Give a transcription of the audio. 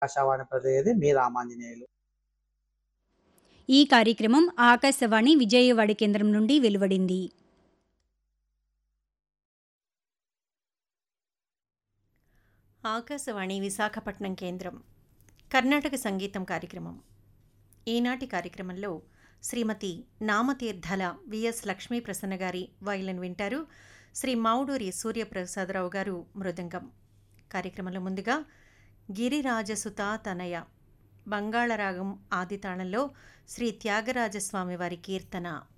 ఆకాశవాణి ప్రతినిధి మీ రామాంజనేయులు ఈ కార్యక్రమం ఆకాశవాణి విజయవాడ కేంద్రం నుండి వెలువడింది ఆకాశవాణి విశాఖపట్నం కేంద్రం కర్ణాటక సంగీతం కార్యక్రమం ఈనాటి కార్యక్రమంలో శ్రీమతి నామతీర్థల విఎస్ లక్ష్మీ ప్రసన్న గారి వైలన్ వింటారు శ్రీ మావుడూరి సూర్యప్రసాదరావు గారు మృదంగం కార్యక్రమంలో ముందుగా గిరిరాజసుత తనయ బంగాళరాగం ఆదితాళంలో శ్రీ త్యాగరాజస్వామి వారి కీర్తన